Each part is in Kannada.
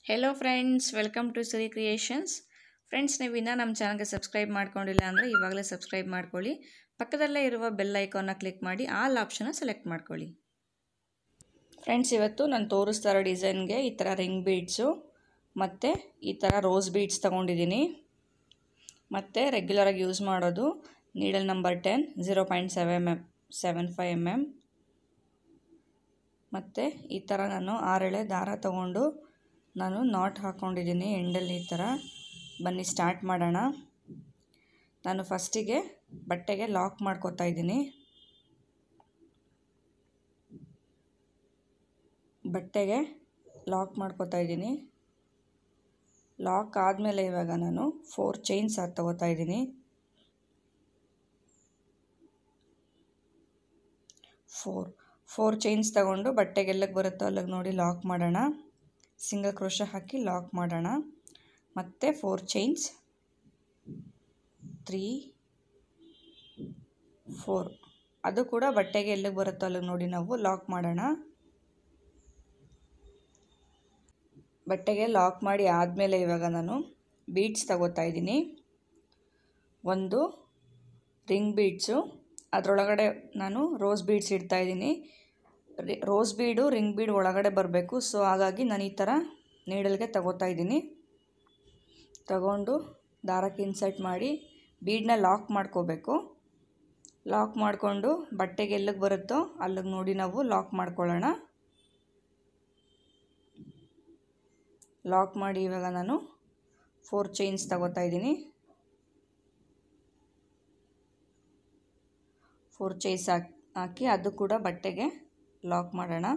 hello friends welcome to Siri creations friends ನೀವು ಇನ್ನೂ ನಮ್ಮ ಚಾನಲ್ಗೆ ಸಬ್ಸ್ಕ್ರೈಬ್ ಮಾಡ್ಕೊಂಡಿಲ್ಲ ಅಂದರೆ ಇವಾಗಲೇ ಸಬ್ಸ್ಕ್ರೈಬ್ ಮಾಡ್ಕೊಳ್ಳಿ ಪಕ್ಕದಲ್ಲೇ ಇರುವ ಬೆಲ್ ಐಕಾನ್ನ ಕ್ಲಿಕ್ ಮಾಡಿ ಆಲ್ ಆಪ್ಷನ್ನ ಸೆಲೆಕ್ಟ್ ಮಾಡ್ಕೊಳ್ಳಿ ಫ್ರೆಂಡ್ಸ್ ಇವತ್ತು ನಾನು ತೋರಿಸ್ತಾ ಇರೋ ಡಿಸೈನ್ಗೆ ಈ ಥರ ರಿಂಗ್ ಬೀಡ್ಸು ಮತ್ತು ಈ ಥರ ರೋಸ್ ಬೀಡ್ಸ್ ತೊಗೊಂಡಿದ್ದೀನಿ ಮತ್ತು ರೆಗ್ಯುಲರಾಗಿ ಯೂಸ್ ಮಾಡೋದು needle number ten zero point seven M seven five M M ಮತ್ತು ಈ ಥರ ನಾನು ಆರೆಳೆ ದಾರ ತಗೊಂಡು ನಾನು ನಾಟ್ ಹಾಕ್ಕೊಂಡಿದ್ದೀನಿ ಎಂಡಲ್ಲಿ ಈ ಥರ ಬನ್ನಿ ಸ್ಟಾರ್ಟ್ ಮಾಡೋಣ ನಾನು ಫಸ್ಟಿಗೆ ಬಟ್ಟೆಗೆ ಲಾಕ್ ಮಾಡ್ಕೋತಾ ಇದ್ದೀನಿ ಬಟ್ಟೆಗೆ ಲಾಕ್ ಮಾಡ್ಕೋತಾ ಇದ್ದೀನಿ ಲಾಕ್ ಆದಮೇಲೆ ಇವಾಗ ನಾನು ಫೋರ್ ಚೈನ್ಸ್ ಅದು ತಗೋತಾ ಇದ್ದೀನಿ ಫೋರ್ ಫೋರ್ ಚೈನ್ಸ್ ತಗೊಂಡು ಬಟ್ಟೆಗೆ ಎಲ್ಲಿಗೆ ಬರುತ್ತೋ ಅಲ್ಲಿಗೆ ನೋಡಿ ಲಾಕ್ ಮಾಡೋಣ ಸಿಂಗಲ್ ಕ್ರೋಶ ಹಾಕಿ ಲಾಕ್ ಮಾಡೋಣ ಮತ್ತು ಫೋರ್ ಚೈನ್ಸ್ ತ್ರೀ ಫೋರ್ ಅದು ಕೂಡ ಬಟ್ಟೆಗೆ ಎಲ್ಲಿಗೆ ಬರುತ್ತೋ ಅಲ್ಲಿಗೆ ನೋಡಿ ನಾವು ಲಾಕ್ ಮಾಡೋಣ ಬಟ್ಟೆಗೆ ಲಾಕ್ ಮಾಡಿ ಆದಮೇಲೆ ಇವಾಗ ನಾನು ಬೀಡ್ಸ್ ತಗೋತಾ ಇದ್ದೀನಿ ಒಂದು ರಿಂಗ್ ಬೀಡ್ಸು ಅದರೊಳಗಡೆ ನಾನು ರೋಸ್ ಬೀಡ್ಸ್ ಇಡ್ತಾ ಇದ್ದೀನಿ ರೋಸ್ ಬೀಡು ರಿಂಗ್ ಬೀಡ್ ಒಳಗಡೆ ಬರಬೇಕು ಸೊ ಹಾಗಾಗಿ ನಾನು ಈ ಥರ ನೀಡಲ್ಗೆ ತಗೋತಾ ಇದ್ದೀನಿ ತಗೊಂಡು ದಾರಕ್ಕೆ ಇನ್ಸರ್ಟ್ ಮಾಡಿ ಬೀಡನ್ನ ಲಾಕ್ ಮಾಡ್ಕೋಬೇಕು ಲಾಕ್ ಮಾಡಿಕೊಂಡು ಬಟ್ಟೆಗೆ ಎಲ್ಲಿಗೆ ಬರುತ್ತೋ ಅಲ್ಲಿಗೆ ನೋಡಿ ನಾವು ಲಾಕ್ ಮಾಡ್ಕೊಳ್ಳೋಣ ಲಾಕ್ ಮಾಡಿ ಇವಾಗ ನಾನು ಫೋರ್ ಚೈನ್ಸ್ ತಗೋತಾ ಇದ್ದೀನಿ ಫೋರ್ ಚೈನ್ಸ್ ಹಾಕಿ ಹಾಕಿ ಅದು ಕೂಡ ಬಟ್ಟೆಗೆ ಲಾಕ್ ಮಾಡೋಣ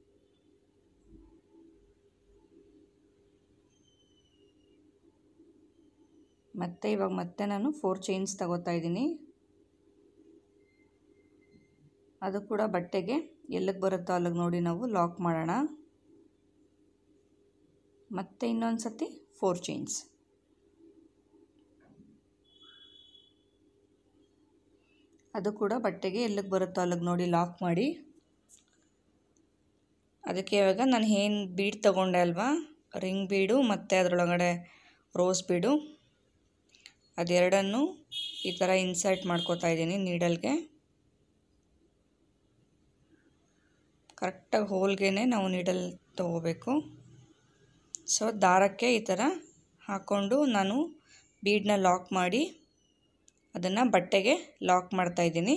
ಮತ್ತೆ ಇವಾಗ ಮತ್ತೆ ನಾನು ಫೋರ್ ಚೈನ್ಸ್ ತಗೋತಾ ಇದ್ದೀನಿ ಅದು ಕೂಡ ಬಟ್ಟೆಗೆ ಎಲ್ಲಿಗೆ ಬರುತ್ತೋ ಅಲ್ಲಿಗೆ ನೋಡಿ ನಾವು ಲಾಕ್ ಮಾಡೋಣ ಮತ್ತೆ ಇನ್ನೊಂದು ಸತಿ ಫೋರ್ ಚೈನ್ಸ್ ಅದು ಕೂಡ ಬಟ್ಟೆಗೆ ಎಲ್ಲಿಗೆ ಬರುತ್ತೋ ಅಲ್ಲಿಗೆ ನೋಡಿ ಲಾಕ್ ಮಾಡಿ ಅದಕ್ಕೆ ಇವಾಗ ನಾನು ಏನು ಬೀಡ್ ತೊಗೊಂಡೆ ಅಲ್ವಾ ರಿಂಗ್ ಬೀಡು ಮತ್ತು ಅದರೊಳಗಡೆ ರೋಸ್ ಬೀಡು ಅದೆರಡನ್ನು ಈ ಥರ ಇನ್ಸರ್ಟ್ ಮಾಡ್ಕೋತಾ ಇದ್ದೀನಿ ನೀಡಲ್ಗೆ ಕರೆಕ್ಟಾಗಿ ಹೋಲ್ಗೆ ನಾವು ನೀಡಲ್ ತೊಗೋಬೇಕು ಸೊ ದಾರಕ್ಕೆ ಈ ಥರ ಹಾಕ್ಕೊಂಡು ನಾನು ಬೀಡನ್ನ ಲಾಕ್ ಮಾಡಿ ಅದನ್ನು ಬಟ್ಟೆಗೆ ಲಾಕ್ ಮಾಡ್ತಾಯಿದ್ದೀನಿ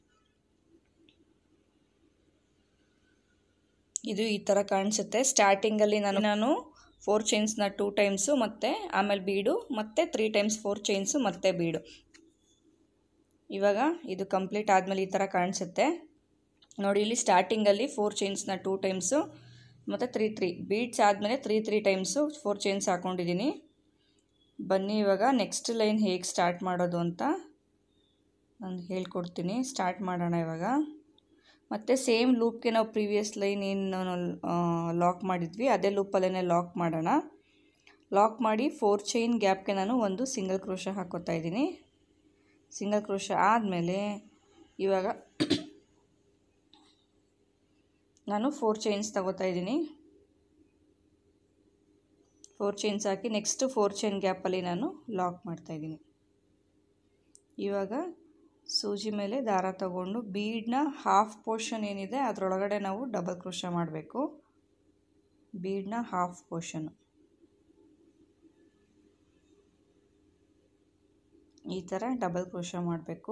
ಇದು ಈ ಥರ ಕಾಣಿಸುತ್ತೆ ಸ್ಟಾರ್ಟಿಂಗಲ್ಲಿ ನಾನು ನಾನು ಫೋರ್ ಚೈನ್ಸ್ನ ಟೂ ಟೈಮ್ಸು ಮತ್ತು ಆಮೇಲೆ ಬೀಡು ಮತ್ತು ತ್ರೀ ಟೈಮ್ಸ್ ಫೋರ್ ಚೈನ್ಸು ಮತ್ತು ಬೀಡು ಇವಾಗ ಇದು ಕಂಪ್ಲೀಟ್ ಆದಮೇಲೆ ಈ ಥರ ಕಾಣಿಸುತ್ತೆ ನೋಡಿ ಇಲ್ಲಿ ಸ್ಟಾರ್ಟಿಂಗಲ್ಲಿ ಫೋರ್ ಚೈನ್ಸ್ನ ಟೂ ಟೈಮ್ಸು ಮತ್ತು ತ್ರೀ ತ್ರೀ ಬೀಡ್ಸ್ ಆದಮೇಲೆ three three times four chains ಹಾಕ್ಕೊಂಡಿದ್ದೀನಿ ಬನ್ನಿ ಇವಾಗ ನೆಕ್ಸ್ಟ್ ಲೈನ್ ಹೇಗೆ ಸ್ಟಾರ್ಟ್ ಮಾಡೋದು ಅಂತ ನಾನು ಹೇಳ್ಕೊಡ್ತೀನಿ ಸ್ಟಾರ್ಟ್ ಮಾಡೋಣ ಇವಾಗ ಮತ್ತು ಸೇಮ್ ಲೂಪ್ಗೆ ನಾವು ಪ್ರೀವಿಯಸ್ ಲೈನ್ ಏನು ಲಾಕ್ ಮಾಡಿದ್ವಿ ಅದೇ ಲೂಪಲ್ಲೇ ಲಾಕ್ ಮಾಡೋಣ ಲಾಕ್ ಮಾಡಿ ಫೋರ್ ಚೈನ್ ಗ್ಯಾಪ್ಗೆ ನಾನು ಒಂದು ಸಿಂಗಲ್ ಕ್ರೋಶ ಹಾಕೋತಾ ಇದ್ದೀನಿ ಸಿಂಗಲ್ ಕ್ರೋಶ ಆದಮೇಲೆ ಇವಾಗ ನಾನು ಫೋರ್ ಚೈನ್ಸ್ ತಗೋತಾ ಇದ್ದೀನಿ ಫೋರ್ ಚೈನ್ಸ್ ಹಾಕಿ ನೆಕ್ಸ್ಟ್ ಫೋರ್ ಚೈನ್ ಗ್ಯಾಪಲ್ಲಿ ನಾನು ಲಾಕ್ ಮಾಡ್ತಾಯಿದ್ದೀನಿ ಇವಾಗ ಸೂಜಿ ಮೇಲೆ ದಾರ ತಗೊಂಡು ಬೀಡನ್ನ ಹಾಫ್ ಪೋರ್ಷನ್ ಏನಿದೆ ಅದರೊಳಗಡೆ ನಾವು ಡಬಲ್ ಕ್ರೋಶ ಮಾಡಬೇಕು ಬೀಡನ್ನ ಹಾಫ್ ಪೋರ್ಷನು ಈ ಥರ ಡಬಲ್ ಕ್ರೋಶ ಮಾಡಬೇಕು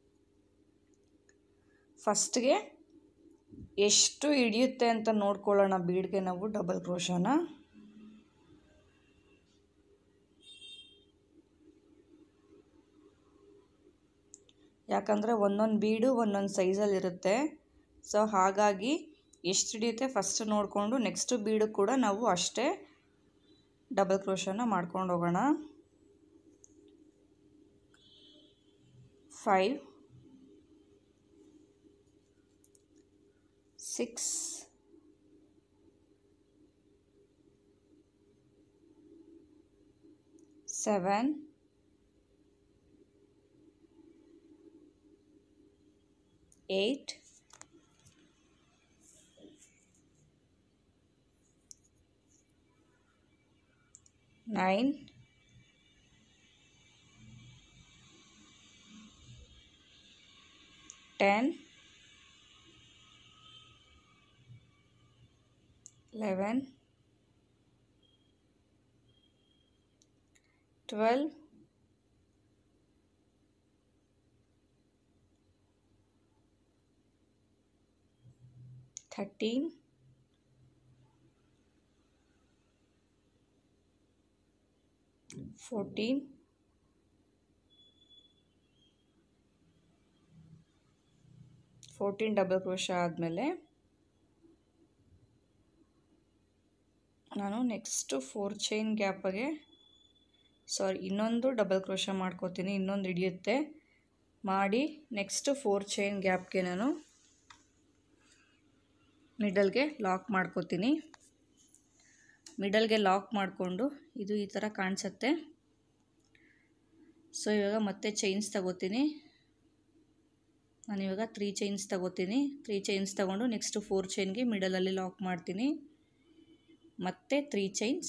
ಫಸ್ಟ್ಗೆ ಎಷ್ಟು ಹಿಡಿಯುತ್ತೆ ಅಂತ ನೋಡ್ಕೊಳ್ಳೋಣ ಬೀಡ್ಗೆ ನಾವು ಡಬಲ್ ಕ್ರೋಶನ ಯಾಕಂದರೆ ಒಂದೊಂದು ಬೀಡು ಒಂದೊಂದು ಸೈಜಲ್ಲಿರುತ್ತೆ ಸೊ ಹಾಗಾಗಿ ಎಷ್ಟು ಹಿಡಿಯುತ್ತೆ ಫಸ್ಟ್ ನೋಡಿಕೊಂಡು ನೆಕ್ಸ್ಟ್ ಬೀಡು ಕೂಡ ನಾವು ಅಷ್ಟೇ ಡಬಲ್ ಕ್ರೋಶನ ಮಾಡ್ಕೊಂಡು ಹೋಗೋಣ five six seven eight nine ten eleven twelve thirteen fourteen fourteen double crochet ಆದಮೇಲೆ ನಾನು ನೆಕ್ಸ್ಟು ಫೋರ್ ಚೈನ್ ಗ್ಯಾಪಗೆ ಸಾರಿ ಇನ್ನೊಂದು ಡಬಲ್ ಕ್ರೋಶ ಮಾಡ್ಕೋತೀನಿ ಇನ್ನೊಂದು ಹಿಡಿಯುತ್ತೆ ಮಾಡಿ ನೆಕ್ಸ್ಟು ಫೋರ್ ಚೈನ್ ಗ್ಯಾಪ್ಗೆ ನಾನು ಮಿಡಲ್ಗೆ ಲಾಕ್ ಮಾಡ್ಕೋತೀನಿ ಮಿಡಲ್ಗೆ ಲಾಕ್ ಮಾಡಿಕೊಂಡು ಇದು ಈ ಥರ ಕಾಣಿಸುತ್ತೆ ಸೊ ಇವಾಗ ಮತ್ತೆ ಚೈನ್ಸ್ ತಗೋತೀನಿ ನಾನು ಇವಾಗ ತ್ರೀ ಚೈನ್ಸ್ ತಗೋತೀನಿ ತ್ರೀ ಚೈನ್ಸ್ ತಗೊಂಡು ನೆಕ್ಸ್ಟು ಫೋರ್ ಚೈನ್ಗೆ ಮಿಡಲಲ್ಲಿ ಲಾಕ್ ಮಾಡ್ತೀನಿ ಮತ್ತೆ ತ್ರೀ ಚೈನ್ಸ್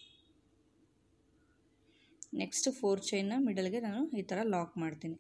ನೆಕ್ಸ್ಟ್ ಫೋರ್ ಚೈನ್ನ ಮಿಡಲ್ಗೆ ನಾನು ಈ ಥರ ಲಾಕ್ ಮಾಡ್ತೀನಿ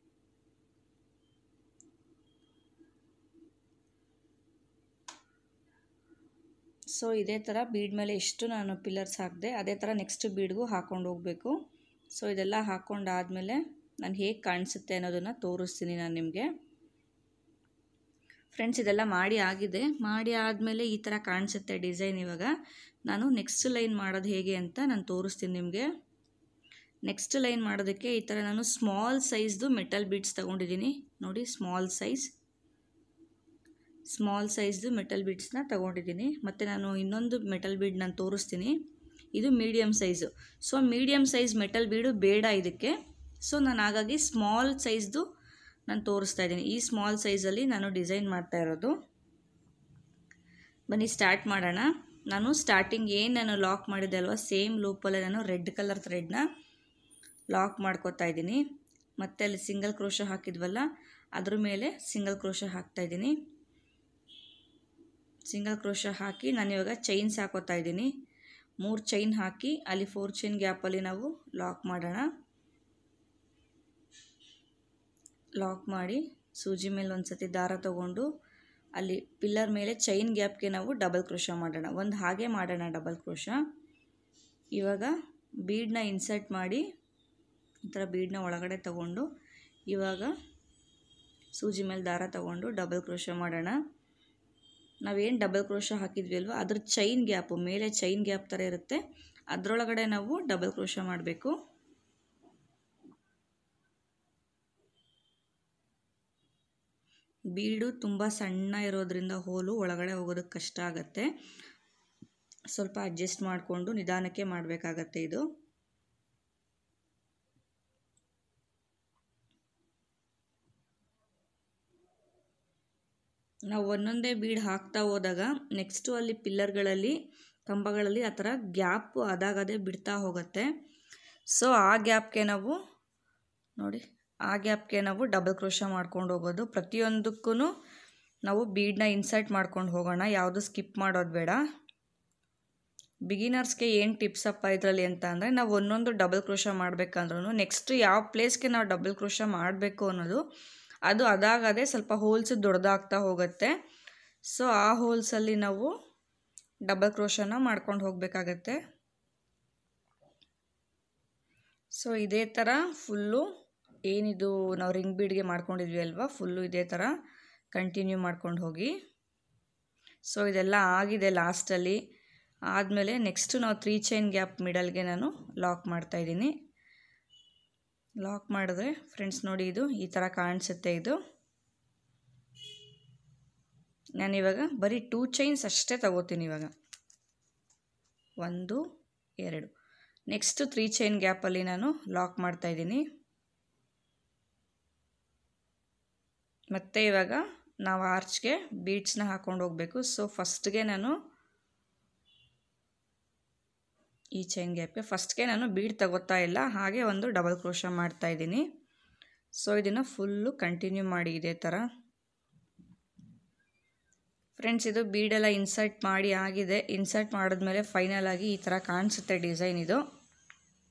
ಸೊ ಇದೇ ಥರ ಬೀಡ್ ಮೇಲೆ ಎಷ್ಟು ನಾನು ಪಿಲ್ಲರ್ಸ್ ಹಾಕಿದೆ ಅದೇ ಥರ ನೆಕ್ಸ್ಟ್ ಬೀಡ್ಗೂ ಹಾಕ್ಕೊಂಡು ಹೋಗಬೇಕು ಸೊ ಇದೆಲ್ಲ ಹಾಕ್ಕೊಂಡಾದಮೇಲೆ ನಾನು ಹೇಗೆ ಕಾಣಿಸುತ್ತೆ ಅನ್ನೋದನ್ನು ತೋರಿಸ್ತೀನಿ ನಾನು ನಿಮಗೆ ಫ್ರೆಂಡ್ಸ್ ಇದೆಲ್ಲ ಮಾಡಿ ಆಗಿದೆ ಮಾಡಿ ಆದಮೇಲೆ ಈ ಥರ ಕಾಣಿಸುತ್ತೆ ಡಿಸೈನ್ ಇವಾಗ ನಾನು ನೆಕ್ಸ್ಟ್ ಲೈನ್ ಮಾಡೋದು ಹೇಗೆ ಅಂತ ನಾನು ತೋರಿಸ್ತೀನಿ ನಿಮಗೆ ನೆಕ್ಸ್ಟ್ ಲೈನ್ ಮಾಡೋದಕ್ಕೆ ಈ ಥರ ನಾನು ಸ್ಮಾಲ್ ಸೈಜ್ದು ಮೆಟಲ್ ಬೀಡ್ಸ್ ತೊಗೊಂಡಿದ್ದೀನಿ ನೋಡಿ ಸ್ಮಾಲ್ ಸೈಜ್ ಸ್ಮಾಲ್ ಸೈಜ್ದು ಮೆಟಲ್ ಬೀಡ್ಸ್ನ ತೊಗೊಂಡಿದ್ದೀನಿ ಮತ್ತು ನಾನು ಇನ್ನೊಂದು ಮೆಟಲ್ ಬೀಡ್ ನಾನು ತೋರಿಸ್ತೀನಿ ಇದು medium size so medium size metal bead ಬೇಡ ಇದಕ್ಕೆ ಸೊ ನಾನು ಹಾಗಾಗಿ ಸ್ಮಾಲ್ ಸೈಜ್ದು ನಾನು ತೋರಿಸ್ತಾ ಇದ್ದೀನಿ ಈ ಸ್ಮಾಲ್ ಸೈಜಲ್ಲಿ ನಾನು ಡಿಸೈನ್ ಮಾಡ್ತಾ ಇರೋದು ಬನ್ನಿ ಸ್ಟಾರ್ಟ್ ಮಾಡೋಣ ನಾನು ಸ್ಟಾರ್ಟಿಂಗ್ ಏನು ನಾನು ಲಾಕ್ ಮಾಡಿದ್ದೆ ಅಲ್ವಾ ಸೇಮ್ ಲೂಪಲ್ಲೇ ನಾನು ರೆಡ್ ಕಲರ್ ಥ್ರೆಡ್ನ ಲಾಕ್ ಮಾಡ್ಕೋತಾ ಇದ್ದೀನಿ ಮತ್ತು ಅಲ್ಲಿ ಸಿಂಗಲ್ ಕ್ರೋಶ ಹಾಕಿದ್ವಲ್ಲ ಅದ್ರ ಮೇಲೆ ಸಿಂಗಲ್ ಕ್ರೋಶ ಹಾಕ್ತಾಯಿದ್ದೀನಿ ಸಿಂಗಲ್ ಕ್ರೋಶ ಹಾಕಿ ನಾನು ಇವಾಗ ಚೈನ್ಸ್ ಹಾಕೋತಾ ಇದ್ದೀನಿ ಮೂರು ಚೈನ್ ಹಾಕಿ ಅಲ್ಲಿ ಫೋರ್ ಚೈನ್ ಗ್ಯಾಪಲ್ಲಿ ನಾವು ಲಾಕ್ ಮಾಡೋಣ ಲಾಕ್ ಮಾಡಿ ಸೂಜಿ ಮೇಲೆ ಒಂದು ಸತಿ ದಾರ ತಗೊಂಡು ಅಲ್ಲಿ ಪಿಲ್ಲರ್ ಮೇಲೆ ಚೈನ್ ಗ್ಯಾಪ್ಗೆ ನಾವು ಡಬಲ್ ಕ್ರೋಶ ಮಾಡೋಣ ಒಂದು ಹಾಗೆ ಮಾಡೋಣ ಡಬಲ್ ಕ್ರೋಶ ಇವಾಗ ಬೀಡನ್ನ ಇನ್ಸರ್ಟ್ ಮಾಡಿ ಈ ಥರ ಬೀಡನ್ನ ಒಳಗಡೆ ತಗೊಂಡು ಇವಾಗ ಸೂಜಿ ಮೇಲೆ ದಾರ ತಗೊಂಡು ಡಬಲ್ ಕ್ರೋಶ ಮಾಡೋಣ ನಾವೇನು ಡಬಲ್ ಕ್ರೋಶ ಹಾಕಿದ್ವಿ ಅಲ್ವ ಅದ್ರ ಚೈನ್ ಗ್ಯಾಪು ಮೇಲೆ ಚೈನ್ ಗ್ಯಾಪ್ ಥರ ಇರುತ್ತೆ ಅದರೊಳಗಡೆ ನಾವು ಡಬಲ್ ಕ್ರೋಶ ಮಾಡಬೇಕು ಬೀಡು ತುಂಬ ಸಣ್ಣ ಇರೋದ್ರಿಂದ ಹೋಲು ಒಳಗಡೆ ಹೋಗೋದಕ್ಕೆ ಕಷ್ಟ ಆಗುತ್ತೆ ಸ್ವಲ್ಪ ಅಡ್ಜಸ್ಟ್ ಮಾಡಿಕೊಂಡು ನಿಧಾನಕ್ಕೆ ಮಾಡಬೇಕಾಗತ್ತೆ ಇದು ನಾವು ಒಂದೊಂದೇ ಬೀಡ್ ಹಾಕ್ತಾ ಹೋದಾಗ ನೆಕ್ಸ್ಟು ಅಲ್ಲಿ ಪಿಲ್ಲರ್ಗಳಲ್ಲಿ ಕಂಬಗಳಲ್ಲಿ ಆ ಥರ ಗ್ಯಾಪ್ ಅದಾಗದೇ ಬಿಡ್ತಾ ಹೋಗುತ್ತೆ ಸೊ ಆ ಗ್ಯಾಪ್ಗೆ ನಾವು ನೋಡಿ ಆ ಗ್ಯಾಪ್ಗೆ ನಾವು ಡಬಲ್ ಕ್ರೋಶ ಮಾಡ್ಕೊಂಡು ಹೋಗೋದು ಪ್ರತಿಯೊಂದಕ್ಕೂ ನಾವು ಬೀಡನ್ನ ಇನ್ಸರ್ಟ್ ಮಾಡ್ಕೊಂಡು ಹೋಗೋಣ ಯಾವುದು ಸ್ಕಿಪ್ ಮಾಡೋದು ಬೇಡ ಬಿಗಿನರ್ಸ್ಗೆ ಏನು ಟಿಪ್ಸಪ್ಪ ಇದರಲ್ಲಿ ಅಂತ ಅಂದರೆ ನಾವು ಒಂದೊಂದು ಡಬಲ್ ಕ್ರೋಶ ಮಾಡಬೇಕಂದ್ರೂ ನೆಕ್ಸ್ಟ್ ಯಾವ ಪ್ಲೇಸ್ಗೆ ನಾವು ಡಬಲ್ ಕ್ರೋಶ ಮಾಡಬೇಕು ಅನ್ನೋದು ಅದು ಅದಾಗದೆ ಸ್ವಲ್ಪ ಹೋಲ್ಸ್ ದೊಡ್ಡದಾಗ್ತಾ ಹೋಗುತ್ತೆ ಸೊ ಆ ಹೋಲ್ಸಲ್ಲಿ ನಾವು ಡಬಲ್ ಕ್ರೋಶನ ಮಾಡ್ಕೊಂಡು ಹೋಗಬೇಕಾಗತ್ತೆ ಸೊ ಇದೇ ಥರ ಫುಲ್ಲು ಏನಿದು ನಾವು ರಿಂಗ್ ಬೀಡ್ಗೆ ಮಾಡ್ಕೊಂಡಿದ್ವಿ ಅಲ್ವಾ ಫುಲ್ಲು ಇದೇ ಥರ ಕಂಟಿನ್ಯೂ ಮಾಡ್ಕೊಂಡು ಹೋಗಿ ಸೊ ಇದೆಲ್ಲ ಆಗಿದೆ ಲಾಸ್ಟಲ್ಲಿ ಆದಮೇಲೆ ನೆಕ್ಸ್ಟು ನಾವು ತ್ರೀ ಚೈನ್ ಗ್ಯಾಪ್ ಮಿಡಲ್ಗೆ ನಾನು ಲಾಕ್ ಮಾಡ್ತಾಯಿದ್ದೀನಿ ಲಾಕ್ ಮಾಡಿದ್ರೆ ಫ್ರೆಂಡ್ಸ್ ನೋಡಿ ಇದು ಈ ಥರ ಕಾಣಿಸುತ್ತೆ ಇದು ನಾನಿವಾಗ ಬರೀ ಟೂ ಚೈನ್ಸ್ ಅಷ್ಟೇ ತಗೋತೀನಿ ಇವಾಗ ಒಂದು ಎರಡು ನೆಕ್ಸ್ಟ್ ತ್ರೀ ಚೈನ್ ಗ್ಯಾಪಲ್ಲಿ ನಾನು ಲಾಕ್ ಮಾಡ್ತಾಯಿದ್ದೀನಿ ಮತ್ತು ಇವಾಗ ನಾವು ಆರ್ಚ್ಗೆ ಬೀಡ್ಸ್ನ ಹಾಕ್ಕೊಂಡು ಹೋಗಬೇಕು ಸೊ ಫಸ್ಟ್ಗೆ ನಾನು ಈ ಚೈನ್ ಗ್ಯಾಪ್ಗೆ ಫಸ್ಟ್ಗೆ ನಾನು ಬೀಡ್ ತಗೋತಾ ಇಲ್ಲ ಹಾಗೆ ಒಂದು ಡಬಲ್ ಕ್ರೋಶ ಮಾಡ್ತಾ ಇದ್ದೀನಿ ಸೊ ಇದನ್ನು ಫುಲ್ಲು ಕಂಟಿನ್ಯೂ ಮಾಡಿ ಇದೇ ಥರ ಫ್ರೆಂಡ್ಸ್ ಇದು ಬೀಡೆಲ್ಲ ಇನ್ಸರ್ಟ್ ಮಾಡಿ ಆಗಿದೆ ಇನ್ಸರ್ಟ್ ಮಾಡಿದ್ಮೇಲೆ ಫೈನಲ್ ಆಗಿ ಈ ಥರ ಕಾಣಿಸುತ್ತೆ ಡಿಸೈನ್ ಇದು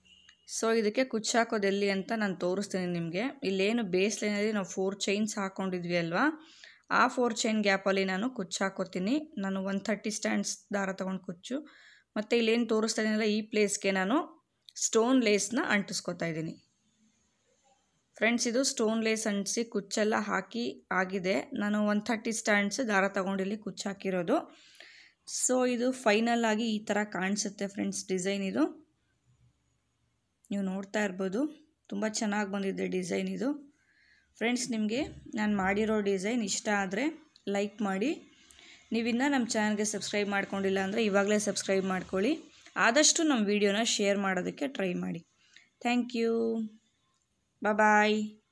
ಸೊ ಇದಕ್ಕೆ ಕುಚ್ಚಾಕೋದು ಎಲ್ಲಿ ಅಂತ ನಾನು ತೋರಿಸ್ತೀನಿ ನಿಮಗೆ ಇಲ್ಲೇನು ಬೇಸ್ ಲೈನಲ್ಲಿ ನಾವು ಫೋರ್ ಚೈನ್ಸ್ ಹಾಕ್ಕೊಂಡಿದ್ವಿ ಅಲ್ವಾ ಆ ಫೋರ್ ಚೈನ್ ಗ್ಯಾಪಲ್ಲಿ ನಾನು ಕುಚ್ಚಾಕೋತೀನಿ ನಾನು ಒನ್ ಥರ್ಟಿ ಸ್ಟ್ಯಾಂಡ್ಸ್ ದಾರ ತೊಗೊಂಡು ಕುಚ್ಚು ಮತ್ತು ಇಲ್ಲೇನು ತೋರಿಸ್ತಾ ಇದೀನಲ್ಲ ಈ ಪ್ಲೇಸ್ಗೆ ನಾನು ಸ್ಟೋನ್ ಲೇಸ್ನ ಅಂಟಿಸ್ಕೊತಾ ಇದ್ದೀನಿ ಫ್ರೆಂಡ್ಸ್ ಇದು ಸ್ಟೋನ್ ಲೇಸ್ ಅಂಟಿಸಿ ಕುಚ್ಚೆಲ್ಲ ಹಾಕಿ ಆಗಿದೆ ನಾನು ಒನ್ ಥರ್ಟಿ ಸ್ಟ್ಯಾಂಡ್ಸ್ ದಾರ ತೊಗೊಂಡಿಲ್ಲಿ ಕುಚ್ಚು ಹಾಕಿರೋದು ಸೊ ಇದು ಫೈನಲ್ ಆಗಿ ಈ ಥರ ಕಾಣಿಸುತ್ತೆ ಫ್ರೆಂಡ್ಸ್ ಡಿಸೈನ್ ಇದು ನೀವು ನೋಡ್ತಾ ಇರ್ಬೋದು ತುಂಬ ಚೆನ್ನಾಗಿ ಬಂದಿದೆ ಡಿಸೈನ್ ಇದು ಫ್ರೆಂಡ್ಸ್ ನಿಮಗೆ ನಾನು ಮಾಡಿರೋ ಡಿಸೈನ್ ಇಷ್ಟ ಆದರೆ ಲೈಕ್ ಮಾಡಿ ನೀವಿನ್ನೂ ನಮ್ಮ ಚಾನಲ್ಗೆ ಸಬ್ಸ್ಕ್ರೈಬ್ ಮಾಡ್ಕೊಂಡಿಲ್ಲ ಅಂದರೆ ಇವಾಗಲೇ ಸಬ್ಸ್ಕ್ರೈಬ್ ಮಾಡ್ಕೊಳ್ಳಿ ಆದಷ್ಟು ನಮ್ಮ ವೀಡಿಯೋನ ಶೇರ್ ಮಾಡೋದಕ್ಕೆ ಟ್ರೈ ಮಾಡಿ ಥ್ಯಾಂಕ್ ಯು ಬಾಯ್